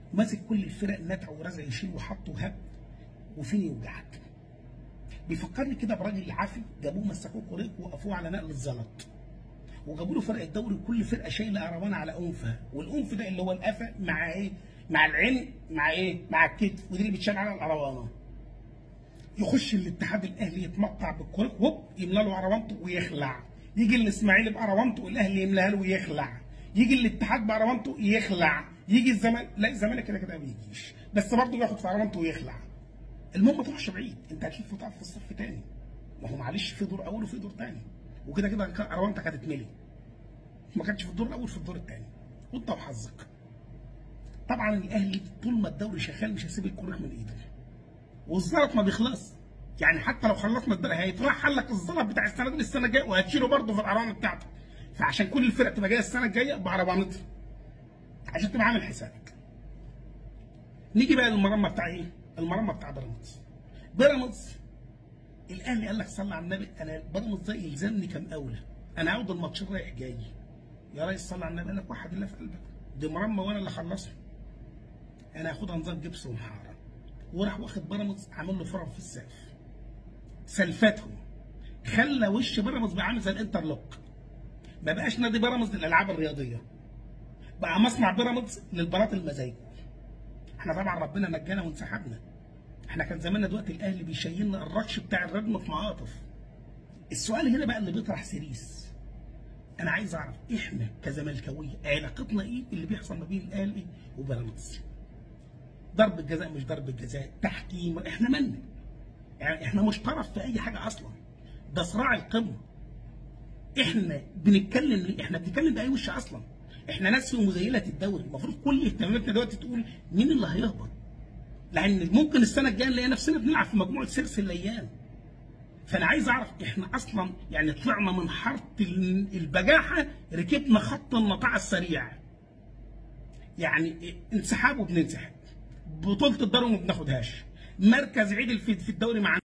ماسك كل الفرق نتع ورزع يشيل وحط وهب وفين يوجعك بيفكرني كده براجل عافي جابوه مسكوه كوريك ووقفوه على نقل الزلط وجابوا له فرق الدوري كل فرقه شايله قربانه على انفها والانف ده اللي هو القفا مع ايه؟ مع العين مع ايه؟ مع الكتف ودي اللي بتشال على القربانه يخش الاتحاد الاهلي يتمقع بالكوريك هوب يملى له قربانته ويخلع يجي الاسماعيلي بقربانته الاهلي يملاها له ويخلع يجي الاتحاد بقربانته يخلع يجي الزمالك لا الزمالك كده كده ما بيجيش بس برضه ياخد في قربانته ويخلع المهم ما تروحش بعيد انت هتلف وتقف في الصف تاني ما هو معلش في دور اول وفي دور تاني وكده كده قربانتك هتتملي ما كانش في الدور الاول في الدور الثاني وانت وحظك طبعا الاهلي طول ما الدوري شغال مش هيسيب الكوره من ايده والزلط ما بيخلص يعني حتى لو خلصنا الدوري هيطرح لك الزلط بتاع السنه دي السنه الجايه وهتشيله برضه في القرانه بتاعتك فعشان كل الفرق تبقى جايه السنه الجايه بعربانتها عشان تبقى عامل حسابك نيجي بقى للمرمى بتاع ايه؟ المرمى بتاع بيراميدز بيراميدز الاهلي قال لك صلى على النبي انا بيراميدز ده يلزمني كم اولى انا عاود الماتشين رايح جاي يا ريس صلى على النبي قال لك واحد الله في قلبك دي مرمى وانا اللي خلصها انا هاخدها نظام جبس ومحاره وراح واخد بيراميدز عامل له فرم في السقف سلفته خلى وش بيراميدز بقى عامل زي الانترلوك ما بقاش نادي بيراميدز للالعاب الرياضيه بقى مصنع بيراميدز للبلاط المزاج احنا طبعا ربنا نجانا وانسحبنا احنا كان زماننا دلوقتي الاهلي بيشيلنا الرش بتاع الردم في معاطف السؤال هنا بقى اللي بيطرح سيريس انا عايز اعرف احنا كزملكاويه علاقتنا ايه اللي بيحصل ما بين الاهلي وبيراميدز ضرب الجزاء مش ضرب الجزاء تحكيم احنا مالنا يعني احنا مش طرف في اي حاجه اصلا ده صراع القمه احنا بنتكلم ليه؟ احنا بنتكلم باي وش اصلا احنا ناس في مزيله الدوري المفروض كل اهتماماتنا دلوقتي تقول مين اللي هيهبط لان ممكن السنه الجايه نلاقي نفسنا بنلعب في مجموعه سيرس الايام فانا عايز اعرف احنا اصلا يعني طلعنا من حاره البجاحه ركبنا خط النطاع السريع يعني انسحاب وبننسحب بطوله الدوري ما بناخدهاش مركز عدل في الدوري مع